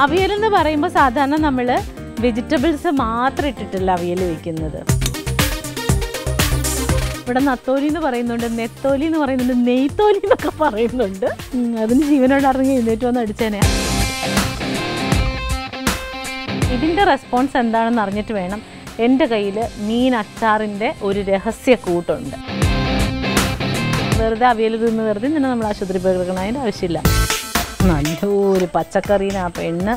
അവിയൽ എന്ന് പറയുമ്പോൾ സാധാരണ നമ്മൾ വെജിറ്റബിൾസ് മാത്രം ഇട്ടിട്ടല്ല അവിയൽ വെക്കുന്നത് ഇവിടെ നത്തോലി എന്ന് പറയുന്നുണ്ട് നെത്തോലി എന്ന് പറയുന്നുണ്ട് നെയ്ത്തോലി എന്നൊക്കെ പറയുന്നുണ്ട് ഉം, അതിന് ജീവനോട് ഇറങ്ങി എഴുന്നേറ്റ് വന്ന് അടിച്ചേനെ ഇതിൻ്റെ റെസ്പോൺസ് എന്താണെന്ന് അറിഞ്ഞിട്ട് വേണം എൻ്റെ കയ്യിൽ മീൻ അച്ചാറിൻ്റെ ഒരു രഹസ്യ കൂട്ടുണ്ട് വെറുതെ അവിയൽ തിന്ന് വെറുതെ തന്നെ നമ്മൾ ആശുപത്രി പോയി കിടക്കണം അതിൻ്റെ ആവശ്യമില്ല നല്ലൊരു പച്ചക്കറീന് ആ പെണ്ണ്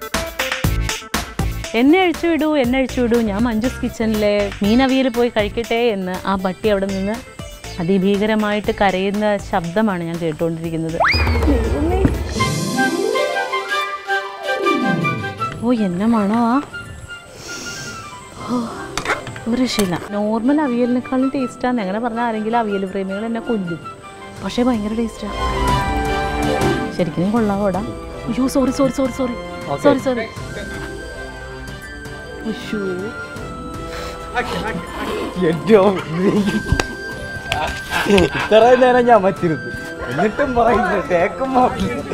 എന്നെ അഴിച്ചു വിടൂ എന്നെ അഴിച്ചു വിടൂ ഞാൻ മഞ്ജുസ് കിച്ചണിലെ മീനവിയൽ പോയി കഴിക്കട്ടെ എന്ന് ആ പട്ടി അവിടെ നിന്ന് അതിഭീകരമായിട്ട് കരയുന്ന ശബ്ദമാണ് ഞാൻ കേട്ടുകൊണ്ടിരിക്കുന്നത് ദൈവമേ. ഓ എന്നെ മണോ ആ ഓ, ഒരു രക്ഷയില്ല നോർമൽ അവിയലിനേക്കാളും ടേസ്റ്റാന്ന് എങ്ങനെ പറഞ്ഞാൽ ആരെങ്കിലും അവിയൽ പ്രേമികൾ എന്നെ കൊല്ലും പക്ഷേ ഭയങ്കര ടേസ്റ്റാണ് ശരിക്കും കൊള്ളാവോടാ അയ്യോ sorry sorry sorry sorry sorry sorry ഉശ്ശൂ. ഏറ്റവും ഇത്രയും നേരം ഞാൻ മറ്റിരുന്നു എന്നിട്ടും പറയുന്നു തേക്കുമ്പോ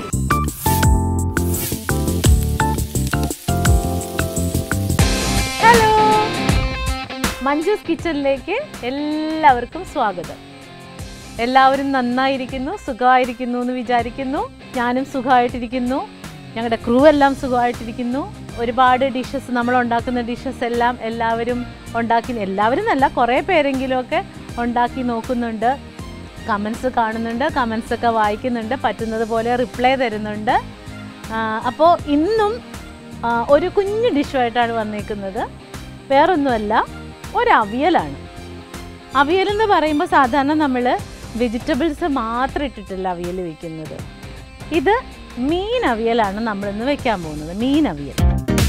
ഹലോ മഞ്ജുസ് കിച്ചണിലേക്ക് എല്ലാവർക്കും സ്വാഗതം എല്ലാവരും നന്നായിരിക്കുന്നു സുഖമായിരിക്കുന്നു എന്ന് വിചാരിക്കുന്നു ഞാനും സുഖമായിട്ടിരിക്കുന്നു ഞങ്ങളുടെ ക്രൂ എല്ലാം സുഖമായിട്ടിരിക്കുന്നു ഒരുപാട് ഡിഷസ് നമ്മൾ ഉണ്ടാക്കുന്ന ഡിഷസ് എല്ലാം എല്ലാവരും ഉണ്ടാക്കി എല്ലാവരും എന്നല്ല കുറേ പേരെങ്കിലുമൊക്കെ ഉണ്ടാക്കി നോക്കുന്നുണ്ട് കമൻസ് കാണുന്നുണ്ട് കമൻസ് ഒക്കെ വായിക്കുന്നുണ്ട് പറ്റുന്നത് പോലെ റിപ്ലൈ തരുന്നുണ്ട് അപ്പോൾ ഇന്നും ആ, ഒരു കുഞ്ഞു ഡിഷുമായിട്ടാണ് വന്നേക്കുന്നത് വേറൊന്നുമല്ല ഒരു അവിയലാണ് അവിയൽ എന്ന് പറയുമ്പോൾ സാധാരണ നമ്മൾ വെജിറ്റബിൾസ് മാത്രം ഇട്ടിട്ടല്ല അവിയൽ വെക്കുന്നത് ഇത് മീൻ അവിയലാണ് നമ്മളിന്ന് വെക്കാൻ പോകുന്നത് മീൻ അവിയൽ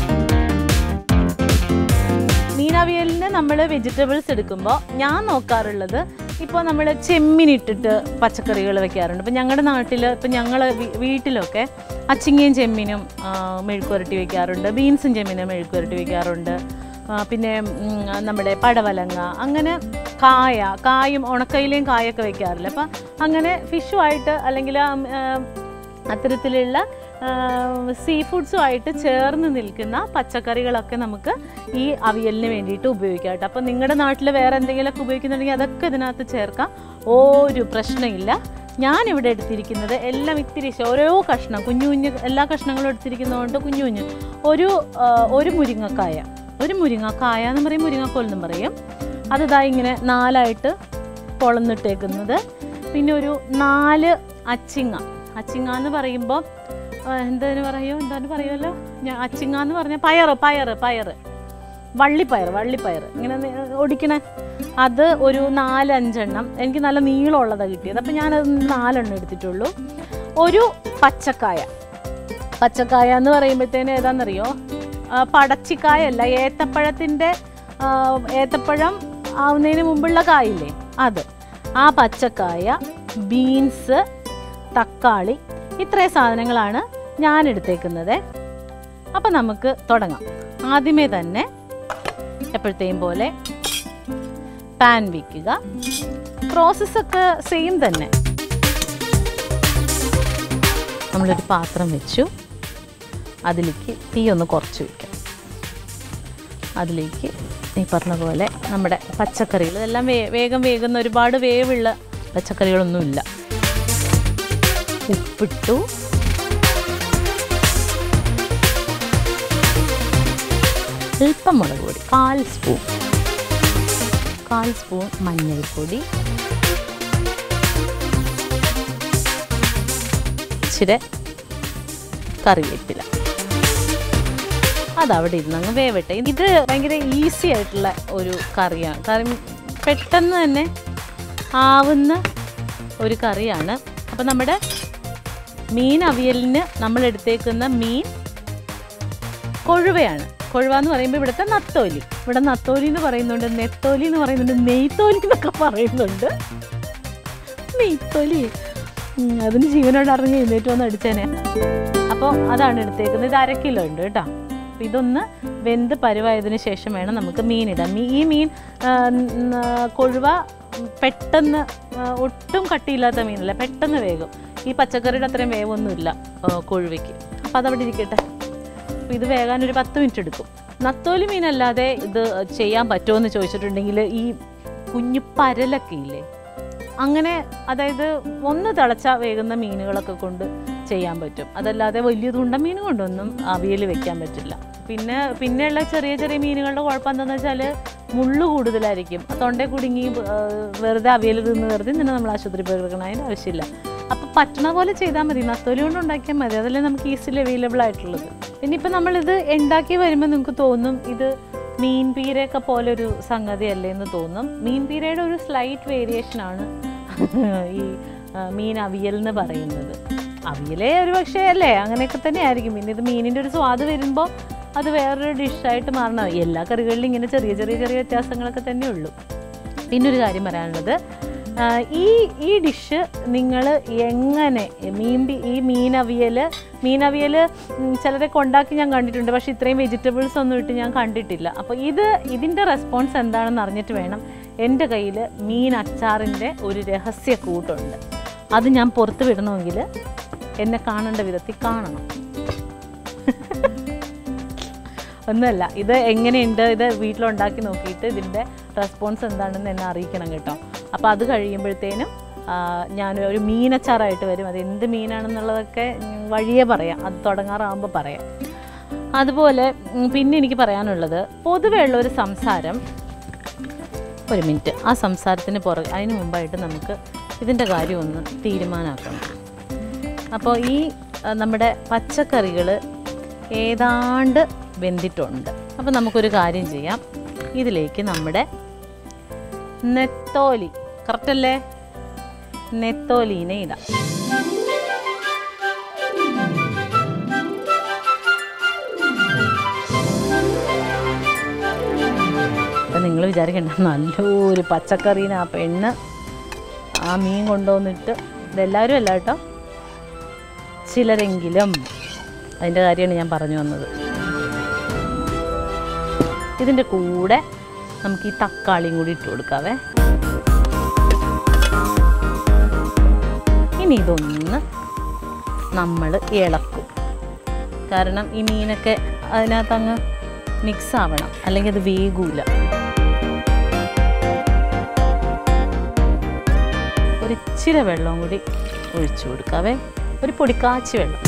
മീൻ അവിയലിന് നമ്മൾ വെജിറ്റബിൾസ് എടുക്കുമ്പോൾ ഞാൻ നോക്കാറുള്ളത് ഇപ്പോൾ നമ്മൾ ചെമ്മീൻ ഇട്ടിട്ട് പച്ചക്കറികൾ വെക്കാറുണ്ട് ഇപ്പം ഞങ്ങളുടെ നാട്ടിൽ ഇപ്പം ഞങ്ങൾ വീട്ടിലൊക്കെ അച്ചിങ്ങയും ചെമ്മീനും ആ, മെഴുക്കുരട്ടി വെക്കാറുണ്ട് ബീൻസും ചെമ്മീനും മെഴുക്കുരട്ടി വെക്കാറുണ്ട് ആ, പിന്നെ ഉം, നമ്മുടെ പടവലങ്ങ അങ്ങനെ കായ കായും ഉണക്കയിലെയും കായൊക്കെ വെക്കാറില്ല അപ്പം അങ്ങനെ ഫിഷുമായിട്ട് അല്ലെങ്കിൽ ആ, ആ, അത്തരത്തിലുള്ള സീ ഫുഡ്സുമായിട്ട് ചേർന്ന് നിൽക്കുന്ന പച്ചക്കറികളൊക്കെ നമുക്ക് ഈ അവിയലിന് വേണ്ടിയിട്ട് ഉപയോഗിക്കാം കേട്ടോ അപ്പോൾ നിങ്ങളുടെ നാട്ടിൽ വേറെ എന്തെങ്കിലുമൊക്കെ ഉപയോഗിക്കുന്നുണ്ടെങ്കിൽ അതൊക്കെ ഇതിനകത്ത് ചേർക്കാം ഒരു പ്രശ്നമില്ല ഞാനിവിടെ എടുത്തിരിക്കുന്നത് എല്ലാം ഇത്തിരി ശ- ഓരോ കഷ്ണം കുഞ്ഞു കുഞ്ഞു എല്ലാ കഷ്ണങ്ങളും എടുത്തിരിക്കുന്നതുകൊണ്ട് കുഞ്ഞു കുഞ്ഞു ഒരു ആ, ഒരു മുരിങ്ങക്കായ ഒരു മുരിങ്ങക്കായ എന്ന് പറയും മുരിങ്ങക്കോൽ എന്നും പറയും അതിതാ ഇങ്ങനെ നാലായിട്ട് പൊളന്നിട്ടേക്കുന്നത് പിന്നെ ഒരു നാല് അച്ചിങ്ങ അച്ചിങ്ങ എന്ന് പറയുമ്പോൾ എന്തിനു പറയോ എന്താണ് പറയുമല്ലോ ഞാൻ അച്ചിങ്ങ എന്ന് പറഞ്ഞാൽ പയറ് പയറ് പയറ് വള്ളിപ്പയർ വള്ളിപ്പയർ ഇങ്ങനെ നി- ഒടിക്കണേ അത് ഒരു നാലഞ്ചെണ്ണം എനിക്ക് നല്ല നീളമുള്ളതാണ് കിട്ടിയത് അപ്പം ഞാനത് നാലെണ്ണം എടുത്തിട്ടുള്ളൂ ഒരു പച്ചക്കായ പച്ചക്കായ എന്ന് പറയുമ്പോഴത്തേന് ഏതാണെന്നറിയോ ആ, പടച്ചിക്കായല്ല ഏത്തപ്പഴത്തിൻ്റെ ആ, ഏത്തപ്പഴം ആവുന്നതിന് മുമ്പുള്ള കായില്ലേ അത് ആ പച്ചക്കായ ബീൻസ് തക്കാളി ഇത്രയും സാധനങ്ങളാണ് ഞാൻ എടുത്തേക്കുന്നത് അപ്പം നമുക്ക് തുടങ്ങാം ആദ്യമേ തന്നെ എപ്പോഴത്തെയും പോലെ പാൻ വയ്ക്കുക പ്രോസസ്സൊക്കെ സെയിം തന്നെ നമ്മളൊരു പാത്രം വെച്ചു അതിലേക്ക് തീ ഒന്ന് കുറച്ച് വയ്ക്കാം അതിലേക്ക് ഈ പറഞ്ഞ പോലെ നമ്മുടെ പച്ചക്കറികൾ ഇതെല്ലാം വേ വേഗം വേകുന്ന ഒരുപാട് വേവുള്ള പച്ചക്കറികളൊന്നുമില്ല ഉപ്പിട്ടു അല്പം മുളക് പൊടി കാൽ സ്പൂൺ കാൽ സ്പൂൺ മഞ്ഞൾപ്പൊടി ഇച്ചിരി കറിവേപ്പില അതവിടെ ഇരുന്ന് അങ്ങ് വേവട്ടെ ഇത് ഭയങ്കര ഈസി ആയിട്ടുള്ള ഒരു കറിയാണ് കറി പെട്ടെന്ന് തന്നെ ആവുന്ന ഒരു കറിയാണ് അപ്പം നമ്മുടെ മീൻ അവിയലിന് നമ്മൾ എടുത്തേക്കുന്ന മീൻ കൊഴുവയാണ് കൊഴുവ എന്ന് പറയുമ്പോൾ ഇവിടുത്തെ നത്തോലി ഇവിടെ നത്തോലി എന്ന് പറയുന്നുണ്ട് നെത്തോലി എന്ന് പറയുന്നുണ്ട് നെയ്ത്തോലി എന്നൊക്കെ പറയുന്നുണ്ട് നെയ്ത്തോലി ഉം, അതിന് ജീവനോട് ഇറങ്ങി എഴുന്നേറ്റ് വന്ന് അടിച്ചേനെ അപ്പോൾ അതാണ് എടുത്തേക്കുന്നത് ഇത് അര കിലോ ഉണ്ട് കേട്ടോ അപ്പോൾ ഇതൊന്ന് വെന്ത് പരുവായതിന് ശേഷം വേണം നമുക്ക് മീൻ ഇടാൻ മീ ഈ മീൻ ആ, ന- കൊഴുവ പെട്ടെന്ന് ആ, ഒട്ടും കട്ടിയില്ലാത്ത മീനല്ല പെട്ടെന്ന് വേഗം ഈ പച്ചക്കറിയുടെ അത്രയും വേവൊന്നുമില്ല ആ, കൊഴുവയ്ക്ക് അപ്പോൾ അതവിടെ ഇരിക്കട്ടെ അപ്പോൾ ഇത് വേകാൻ ഒരു പത്ത് മിനിറ്റ് എടുക്കും നത്തോലി മീനല്ലാതെ ഇത് ചെയ്യാൻ പറ്റുമോ എന്ന് ചോദിച്ചിട്ടുണ്ടെങ്കിൽ ഈ കുഞ്ഞു പരലൊക്കെ ഇല്ലേ അങ്ങനെ അതായത് ഒന്ന് തിളച്ച വേകുന്ന മീനുകളൊക്കെ കൊണ്ട് ചെയ്യാൻ പറ്റും അതല്ലാതെ വലിയ തുണ്ട മീൻ കൊണ്ടൊന്നും അവിയൽ വെക്കാൻ പറ്റില്ല പിന്നെ പിന്നെയുള്ള ചെറിയ ചെറിയ മീനുകളുടെ കുഴപ്പം എന്താണെന്ന് വെച്ചാൽ മുള്ളു കൂടുതലായിരിക്കും ആ തൊണ്ടയിൽ കുടുങ്ങി ആ, വെറുതെ അവിയൽ തിന്ന് വെറുതെ തന്നെ നമ്മൾ ആശുപത്രി പോയി കിടക്കണം അതിന് ആവശ്യമില്ല അപ്പോൾ പറ്റണ പോലെ ചെയ്താൽ മതി നത്തോലി കൊണ്ട് ഉണ്ടാക്കിയാൽ മതി അതല്ലേ നമുക്ക് ഈസിലി അവൈലബിൾ ആയിട്ടുള്ളത് പിന്നെ ഇപ്പം നമ്മളിത് ഉണ്ടാക്കി വരുമ്പോൾ നിങ്ങൾക്ക് തോന്നും ഇത് മീൻ പീരയൊക്കെ പോലെ ഒരു സംഗതി അല്ലേ എന്ന് തോന്നും മീൻ പീരയുടെ ഒരു സ്ലൈറ്റ് വേരിയേഷൻ ആണ് ഈ ആ, മീൻ അവിയൽ എന്ന് പറയുന്നത് അവിയലേ ഒരു പക്ഷേ അല്ലേ അങ്ങനെയൊക്കെ തന്നെ ആയിരിക്കും പിന്നെ ഇത് മീനിൻ്റെ ഒരു സ്വാദ് വരുമ്പോൾ അത് വേറൊരു ഡിഷായിട്ട് മാറണം എല്ലാ കറികളിലും ഇങ്ങനെ ചെറിയ ചെറിയ ചെറിയ വ്യത്യാസങ്ങളൊക്കെ തന്നെ ഉള്ളൂ പിന്നെ ഒരു കാര്യം പറയാനുള്ളത് ആ, ഈ ഈ ഡിഷ് നിങ്ങൾ എങ്ങനെ മീൻ ബി- ഈ മീനവിയൽ മീനവിയൽ ഉം, ചിലരൊക്കെ ഉണ്ടാക്കി ഞാൻ കണ്ടിട്ടുണ്ട് പക്ഷേ ഇത്രയും വെജിറ്റബിൾസ് ഒന്നും ഇട്ട് ഞാൻ കണ്ടിട്ടില്ല അപ്പോൾ ഇത് ഇതിൻ്റെ റെസ്പോൺസ് എന്താണെന്ന് അറിഞ്ഞിട്ട് വേണം എൻ്റെ കയ്യിൽ മീൻ അച്ചാറിൻ്റെ ഒരു രഹസ്യ കൂട്ടുണ്ട് അത് ഞാൻ പുറത്ത് വിടണമെങ്കിൽ എന്നെ കാണേണ്ട വിധത്തിൽ കാണണം ഒന്നുമല്ല ഇത് എങ്ങനെയുണ്ട് ഇത് വീട്ടിലുണ്ടാക്കി നോക്കിയിട്ട് ഇതിൻ്റെ റെസ്പോൺസ് എന്താണെന്ന് എന്നെ അറിയിക്കണം കേട്ടോ അപ്പോൾ അത് കഴിയുമ്പോഴത്തേനും ആ, ഞാൻ ഒരു മീനച്ചാറായിട്ട് വരും അത് എന്ത് മീനാണെന്നുള്ളതൊക്കെ ഉം, വഴിയേ പറയാം അത് തുടങ്ങാറാകുമ്പോൾ പറയാം അതുപോലെ ഉം, പിന്നെ എനിക്ക് പറയാനുള്ളത് പൊതുവേ ഉള്ള ഒരു സംസാരം ഒരു മിനിറ്റ് ആ സംസാരത്തിന് പുറകെ അതിന് മുമ്പായിട്ട് നമുക്ക് ഇതിൻ്റെ കാര്യം ഒന്ന് തീരുമാനമാക്കണം അപ്പോൾ ഈ ആ, നമ്മുടെ പച്ചക്കറികൾ ഏതാണ്ട് വെന്തിട്ടുണ്ട് അപ്പോൾ നമുക്കൊരു കാര്യം ചെയ്യാം ഇതിലേക്ക് നമ്മുടെ നെത്തോലി കറക്റ്റല്ലേ നെത്തോലീനെ ഇടാം അപ്പം നിങ്ങൾ വിചാരിക്കണ്ട നല്ലൊരു പച്ചക്കറീന് ആ പെണ്ണ് ആ മീൻ കൊണ്ടുവന്നിട്ട് ഇതെല്ലാവരും അല്ല കേട്ടോ ചിലരെങ്കിലും അതിൻ്റെ കാര്യമാണ് ഞാൻ പറഞ്ഞു വന്നത് ഇതിൻ്റെ കൂടെ നമുക്ക് ഈ തക്കാളിയും കൂടി ഇട്ട് കൊടുക്കാവേ ഇനി ഇതൊന്ന് നമ്മൾ ഇളക്കും കാരണം ഈ മീനൊക്കെ അതിനകത്ത് അങ്ങ് മിക്സ് ആവണം അല്ലെങ്കിൽ അത് വേഗൂല ഒരു ഇച്ചിരി വെള്ളവും കൂടി ഒഴിച്ചു കൊടുക്കാവേ ഒരു പൊടിക്കാച്ചി വെള്ളം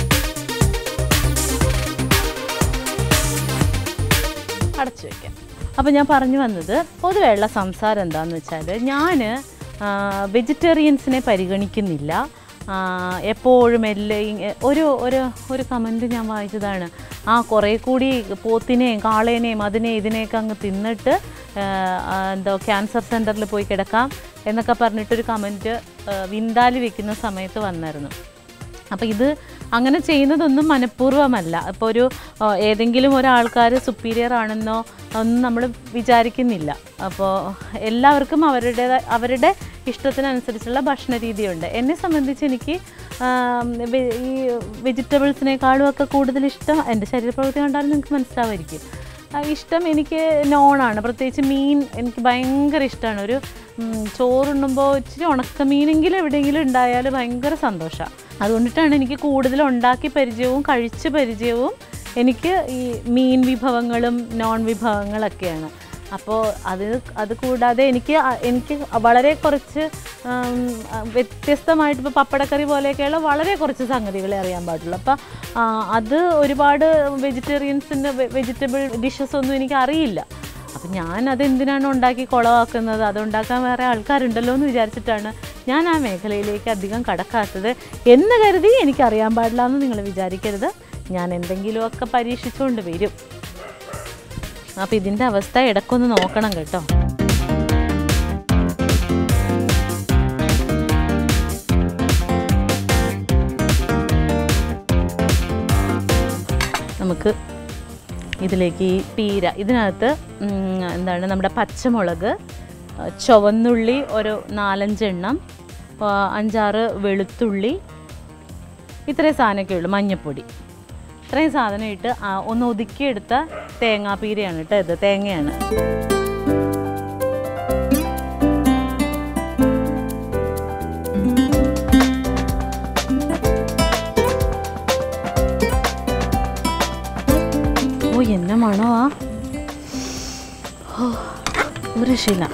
അടച്ചു വെക്കാം അപ്പോൾ ഞാൻ പറഞ്ഞു വന്നത് പൊതുവെയുള്ള സംസാരം എന്താണെന്ന് വെച്ചാൽ ഞാൻ വെജിറ്റേറിയൻസിനെ പരിഗണിക്കുന്നില്ല ആ, എപ്പോഴും എല്ലാം ഇ- ഒരു ഒരു ഒരു കമൻറ്റ് ഞാൻ വായിച്ചതാണ് ആ കുറേ കൂടി പോത്തിനെയും കാളേനെയും അതിനെ ഇതിനെയൊക്കെ അങ്ങ് തിന്നിട്ട് ആ, ആ, എന്തോ ക്യാൻസർ സെൻറ്ററിൽ പോയി കിടക്കാം എന്നൊക്കെ പറഞ്ഞിട്ടൊരു കമൻറ്റ് വിന്താലി വെക്കുന്ന സമയത്ത് വന്നായിരുന്നു അപ്പോൾ ഇത് അങ്ങനെ ചെയ്യുന്നതൊന്നും മനഃപൂർവ്വമല്ല ഇപ്പോൾ ഒരു ആ, ഏതെങ്കിലും ഒരാൾക്കാർ സുപ്പീരിയർ ആണെന്നോ ഒന്നും നമ്മൾ വിചാരിക്കുന്നില്ല അപ്പോൾ എല്ലാവർക്കും അവരുടെ അവരുടെ ഇഷ്ടത്തിനനുസരിച്ചുള്ള ഭക്ഷണ രീതിയുണ്ട് എന്നെ സംബന്ധിച്ച് എനിക്ക് ആം, വെ- ഈ വെജിറ്റബിൾസിനേക്കാളും ഒക്കെ കൂടുതൽ ഇഷ്ടം എൻ്റെ ശരീരപ്രവൃത്തി കണ്ടാലും നിങ്ങൾക്ക് മനസ്സിലാവുമായിരിക്കും ആ, ഇഷ്ടം എനിക്ക് നോണാണ് പ്രത്യേകിച്ച് മീൻ എനിക്ക് ഭയങ്കര ഇഷ്ടമാണ് ഒരു ഉം, ചോറുണ്ണുമ്പോൾ ഇച്ചിരി ഉണക്കമീനെങ്കിലും എവിടെയെങ്കിലും ഉണ്ടായാൽ ഭയങ്കര സന്തോഷമാണ് അതുകൊണ്ടിട്ടാണ് എനിക്ക് കൂടുതൽ ഉണ്ടാക്കി പരിചയവും കഴിച്ച് പരിചയവും എനിക്ക് ഈ മീൻ വിഭവങ്ങളും നോൺ വിഭവങ്ങളൊക്കെയാണ് അപ്പോൾ അത് അത് കൂടാതെ എനിക്ക് അ- എനിക്ക് വളരെ കുറച്ച് ഉം, വ്യത്യസ്തമായിട്ട് ഇപ്പോൾ പപ്പടക്കറി പോലെയൊക്കെയുള്ള വളരെ കുറച്ച് സംഗതികളെ അറിയാൻ പാടുള്ളൂ അപ്പോൾ അത് ഒരുപാട് വെജിറ്റേറിയൻസിൻ്റെ വെജിറ്റബിൾ ഡിഷസ് ഒന്നും എനിക്ക് അറിയില്ല അപ്പം ഞാൻ അതെന്തിനാണ് ഉണ്ടാക്കി കുളമാക്കുന്നത് അത് ഉണ്ടാക്കാൻ വേറെ ആൾക്കാരുണ്ടല്ലോ എന്ന് വിചാരിച്ചിട്ടാണ് ഞാൻ ആ മേഖലയിലേക്ക് അധികം കടക്കാത്തത് എന്ന് കരുതി എനിക്കറിയാൻ പാടില്ല എന്ന് നിങ്ങൾ വിചാരിക്കരുത് ഞാൻ എന്തെങ്കിലുമൊക്കെ പരീക്ഷിച്ചുകൊണ്ട് വരും അപ്പോൾ ഇതിൻ്റെ അവസ്ഥ ഇടയ്ക്കൊന്ന് നോക്കണം കേട്ടോ നമുക്ക് ഇതിലേക്ക് ഈ പീര ഇതിനകത്ത് ഉം, എന്താണ് നമ്മുടെ പച്ചമുളക് ആ, ചുവന്നുള്ളി ഒരു നാലഞ്ചെണ്ണം ആ, അഞ്ചാറ് വെളുത്തുള്ളി ഇത്രയും സാധനമൊക്കെ ഉള്ളൂ മഞ്ഞൾപ്പൊടി ഇത്രയും സാധനം ഇട്ട് ആ, ഒന്ന് ഒതുക്കിയെടുത്ത തേങ്ങാപ്പീരയാണ് കേട്ടോ ഇത് തേങ്ങയാണ് ഒരു രക്ഷയില്ല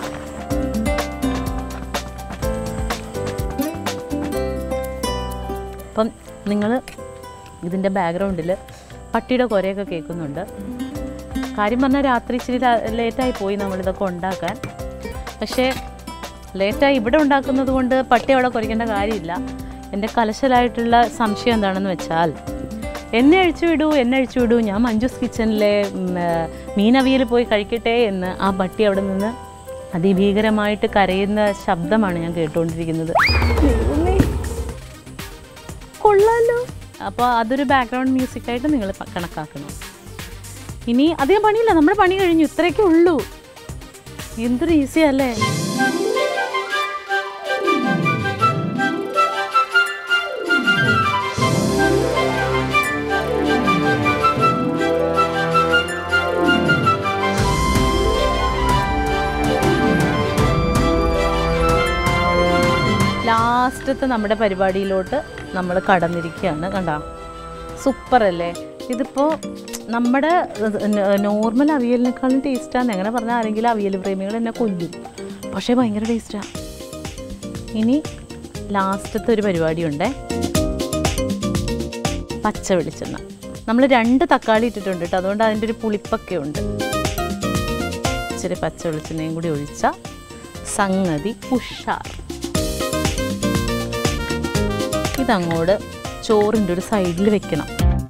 അപ്പം നിങ്ങൾ ഇതിൻ്റെ ബാക്ക്ഗ്രൗണ്ടിൽ പട്ടിയുടെ കുരയൊക്കെ കേൾക്കുന്നുണ്ട് കാര്യം പറഞ്ഞാൽ രാത്രി ഇച്ചിരി ലേറ്റായി പോയി നമ്മളിതൊക്കെ ഉണ്ടാക്കാൻ പക്ഷേ ലേറ്റായി ഇവിടെ ഉണ്ടാക്കുന്നത് കൊണ്ട് പട്ടി അവിടെ കുരയ്ക്കേണ്ട കാര്യമില്ല എൻ്റെ കലശലായിട്ടുള്ള സംശയം എന്താണെന്ന് വെച്ചാൽ എന്നെ അഴിച്ചു വിടൂ എന്നെ അഴിച്ചു വിടൂ ഞാൻ മഞ്ജുസ് കിച്ചണിലെ മീനവിയൽ പോയി കഴിക്കട്ടെ എന്ന് ആ പട്ടി അവിടെ നിന്ന് അതിഭീകരമായിട്ട് കരയുന്ന ശബ്ദമാണ് ഞാൻ കേട്ടുകൊണ്ടിരിക്കുന്നത് ദൈവമേ. കൊള്ളാലോ അപ്പോൾ അതൊരു ബാക്ക്ഗ്രൗണ്ട് മ്യൂസിക്കായിട്ട് നിങ്ങൾ കണക്കാക്കണം ഇനി അധികം പണിയില്ല നമ്മുടെ പണി കഴിഞ്ഞു ഇത്രയൊക്കെ ഉള്ളൂ എന്തൊരു ഈസി അല്ലേ ലാസ്റ്റത്തെ നമ്മുടെ പരിപാടിയിലോട്ട് നമ്മൾ കടന്നിരിക്കുകയാണ് കണ്ട സൂപ്പർ അല്ലേ ഇതിപ്പോൾ നമ്മുടെ നോർമൽ അവിയലിനേക്കാളും ടേസ്റ്റാണ് എങ്ങനെ പറഞ്ഞാൽ ആരെങ്കിലും അവിയൽ പ്രേമികൾ എന്നെ കൊല്ലും പക്ഷേ ഭയങ്കര ടേസ്റ്റാണ് ഇനി ലാസ്റ്റത്തെ ഒരു പരിപാടിയുണ്ടേ പച്ച വെളിച്ചെണ്ണ നമ്മൾ രണ്ട് തക്കാളി ഇട്ടിട്ടുണ്ട് കേട്ടോ അതുകൊണ്ട് അതിൻ്റെ ഒരു പുളിപ്പൊക്കെ ഉണ്ട് ഇച്ചിരി പച്ച വെളിച്ചെണ്ണയും കൂടി ഒഴിച്ച സംഗതി ഉഷാർ ഇതങ്ങോട്ട് ചോറിൻ്റെ ഒരു സൈഡിൽ വെക്കണം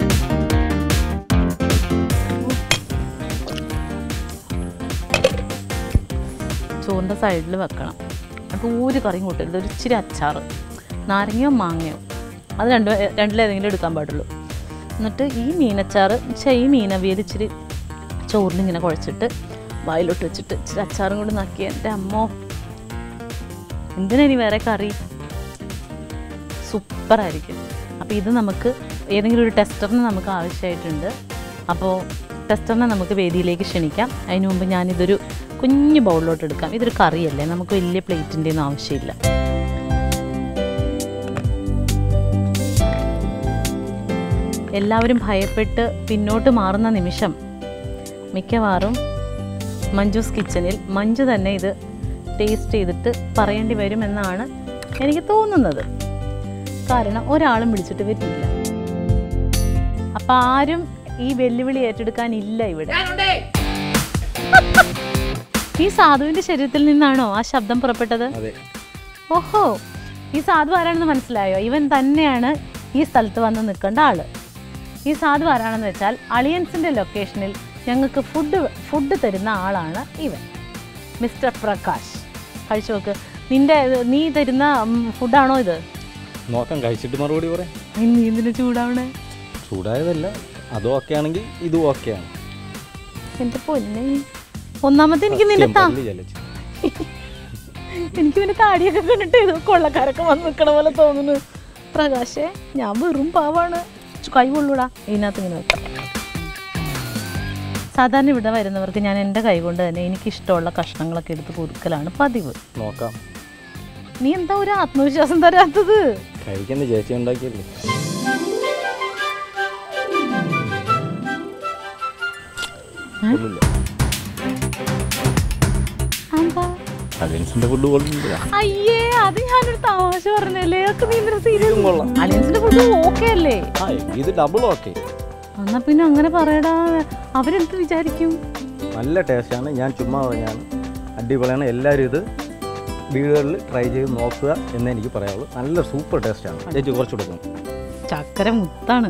ചോറിൻ്റെ സൈഡിൽ വെക്കണം അത് ഒരു കറിയും കൂട്ടരുത് ഒരു ഇച്ചിരി അച്ചാറ് നാരങ്ങയോ മാങ്ങയോ അത് രണ്ട് രണ്ടിലേതെങ്കിലും എടുക്കാൻ പാടുള്ളൂ എന്നിട്ട് ഈ മീനച്ചാറ് പക്ഷേ ഈ മീനവിയൽ ഇച്ചിരി ചോറിലിങ്ങനെ കുഴച്ചിട്ട് വായിലോട്ട് വെച്ചിട്ട് ഇച്ചിരി അച്ചാറും കൂടി നാക്കി എൻ്റെ അമ്മോ എന്തിനാ ഇനി വേറെ കറി സൂപ്പറായിരിക്കും അപ്പോൾ ഇത് നമുക്ക് ഏതെങ്കിലും ഒരു ടെസ്റ്ററിന് നമുക്ക് ആവശ്യമായിട്ടുണ്ട് അപ്പോൾ ടെസ്റ്ററിനെ നമുക്ക് വേദിയിലേക്ക് ക്ഷണിക്കാം അതിന് മുമ്പ് ഞാനിതൊരു കുഞ്ഞു ബൗളിലോട്ട് എടുക്കാം ഇതൊരു കറിയല്ലേ നമുക്ക് വലിയ പ്ലേറ്റിൻ്റെ ഒന്നും ആവശ്യമില്ല എല്ലാവരും ഭയപ്പെട്ട് പിന്നോട്ട് മാറുന്ന നിമിഷം മിക്കവാറും മഞ്ജുസ് കിച്ചണിൽ മഞ്ജു തന്നെ ഇത് ടേസ്റ്റ് ചെയ്തിട്ട് പറയേണ്ടി വരുമെന്നാണ് എനിക്ക് തോന്നുന്നത് കാരണം ഒരാളും വിളിച്ചിട്ട് വരില്ല അപ്പം ആരും ഈ വെല്ലുവിളി ഏറ്റെടുക്കാനില്ല ഇവിടെ ഈ സാധുവിന്റെ ശരീരത്തിൽ നിന്നാണോ ആ ശബ്ദം പുറപ്പെട്ടത് അതെ ഓഹോ ഈ സാധു ആരാണെന്ന് മനസ്സിലായോ ഇവൻ തന്നെയാണ് ഈ സ്ഥലത്ത് വന്ന് നിൽക്കേണ്ട ആള് ഈ സാധു ആരാണെന്ന് വെച്ചാൽ അളിയൻസിന്റെ ലൊക്കേഷനിൽ ഞങ്ങൾക്ക് ഫുഡ് ഫുഡ് തരുന്ന ആളാണ് ഇവൻ മിസ്റ്റർ പ്രകാശ് കഴിച്ചു നോക്ക് നിന്റെ ഇത് നീ തരുന്ന ഉം, ഫുഡാണോ ഇത് നോക്കാം കഴിച്ചിട്ട് മറുപടി പറയാം അതിന് നീ എന്തിനു ചൂടാവണേ ചൂടായതല്ല അതും ഓക്കെ ആണെങ്കിൽ ഇതും ഓക്കെയാണ് എന്റെ പൊന്നെ ഒന്നാമത്തെ എനിക്ക് നിന്റെ താ എനിക്ക് നിന്റെ താടിയൊക്കെ കണ്ടിട്ട് ഇത് കൊള്ളക്കാരൊക്കെ വന്ന് നിൽക്കണ പോലെ തോന്നുന്നു പ്രകാശേ ഞാൻ വെറും പാവാണ് ചു- കൈ കൊള്ളൂടാ ഇതിനകത്ത് ഇങ്ങനെ വെക്കാം സാധാരണ ഇവിടെ വരുന്നവർക്ക് ഞാൻ എൻ്റെ കൈ കൊണ്ട് തന്നെ എനിക്കിഷ്ടമുള്ള കഷ്ണങ്ങളൊക്കെ എടുത്ത് കൊടുക്കലാണ് പതിവ് നോക്കാം നീ എന്താ ഒരു ആത്മവിശ്വാസം തരാത്തത് കഴിക്കുന്ന ചേച്ചി ഉണ്ടാക്കിയല്ലേ കൊള്ളില്ല എന്താ അലയൻസിന്റെ ഫുഡ് കൊള്ളില്ല അയ്യേ അത് ഞാനൊരു തമാശ പറഞ്ഞല്ലേ അതൊക്കെ നീ ഇതും സീരിയസ് കൊള്ളാം അലിയൻസിന്റെ ഫുഡ് ഓക്കെ അല്ലേ ആ ഇത് ഡബിൾ ഓക്കെ എന്നാ പിന്നെ അങ്ങനെ പറയടാ അവരെന്ത് വിചാരിക്കും നല്ല ടേസ്റ്റാണ് ഞാൻ ചുമ്മാ പറഞ്ഞാണ് അടിപൊളിയാണ് എല്ലാവരും ഇത് വീടുകളിൽ ട്രൈ ചെയ്ത് നോക്കുക എന്ന് എനിക്ക് പറയാവുള്ളൂ നല്ല സൂപ്പർ ടേസ്റ്റാണ് ചേച്ചി കുറച്ച് കൊടുക്കും ചക്കര മുത്താണ്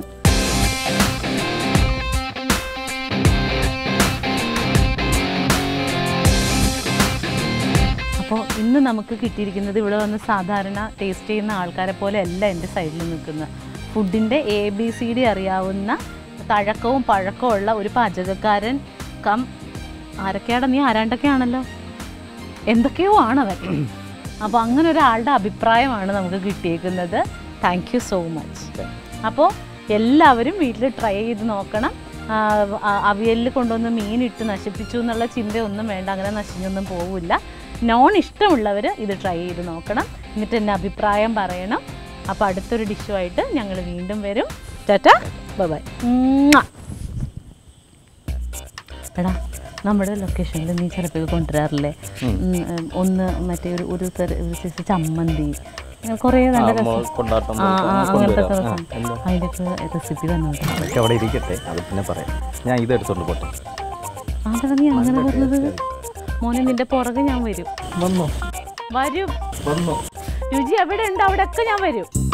അപ്പോൾ ഇന്ന് നമുക്ക് കിട്ടിയിരിക്കുന്നത് ഇവിടെ വന്ന് സാധാരണ ടേസ്റ്റ് ചെയ്യുന്ന ആൾക്കാരെ പോലെ അല്ല എൻ്റെ സൈഡിൽ നിൽക്കുന്നത് ഫുഡിൻ്റെ എ ബി സി ഡി അറിയാവുന്ന തഴക്കവും പഴക്കവും ഉള്ള ഒരു പാചകക്കാരൻ കം ആരൊക്കെയാടാ നീ ആരാണ്ടൊക്കെയാണല്ലോ എന്തൊക്കെയോ ആണവൻ അപ്പോൾ അങ്ങനെ ഒരാളുടെ അഭിപ്രായമാണ് നമുക്ക് കിട്ടിയേക്കുന്നത് താങ്ക് യു സോ മച്ച് അപ്പോൾ എല്ലാവരും വീട്ടിൽ ട്രൈ ചെയ്ത് നോക്കണം ആ, ആ, അവിയലിൽ കൊണ്ടുവന്ന് മീൻ ഇട്ട് നശിപ്പിച്ചു എന്നുള്ള ചിന്തയൊന്നും വേണ്ട അങ്ങനെ നശിഞ്ഞൊന്നും പോവില്ല നോൺ ഇഷ്ടമുള്ളവർ ഇത് ട്രൈ ചെയ്ത് നോക്കണം എന്നിട്ട് എൻ്റെ അഭിപ്രായം പറയണം അപ്പോൾ അടുത്തൊരു ഡിഷുമായിട്ട് ഞങ്ങൾ വീണ്ടും വരും ടാറ്റ ബൈ എടാ നമ്മുടെ ലൊക്കേഷനിൽ നീ ചിലപ്പോൾ കൊണ്ടുവരാറില്ലേ ഉം, ഉം, ഒന്ന് മറ്റേ ഒരു ഒരു തര ഒരു സൈസ് ചമ്മന്തി അങ്ങനെ കുറേ നല്ല രസം കൊണ്ടാട്ടം ആ ആ അങ്ങനത്തെ ഒക്കെ ആ, രസം അതിൻ്റെയൊക്കെ റെസിപ്പി തന്നെ കേട്ടോ അതൊക്കെ അവിടെ ഇരിക്കട്ടെ അത് പിന്നെ പറയാം ഞാൻ ഇത് എടുത്തോണ്ട് പോട്ടെ അതാണ് നീ അങ്ങനെ പറഞ്ഞത് മോനെ നിന്റെ പുറകെ ഞാൻ വരും വന്നോ വരും വന്നോ രുചി എവിടെ ഉണ്ട് അവിടെയൊക്കെ ഞാൻ വരും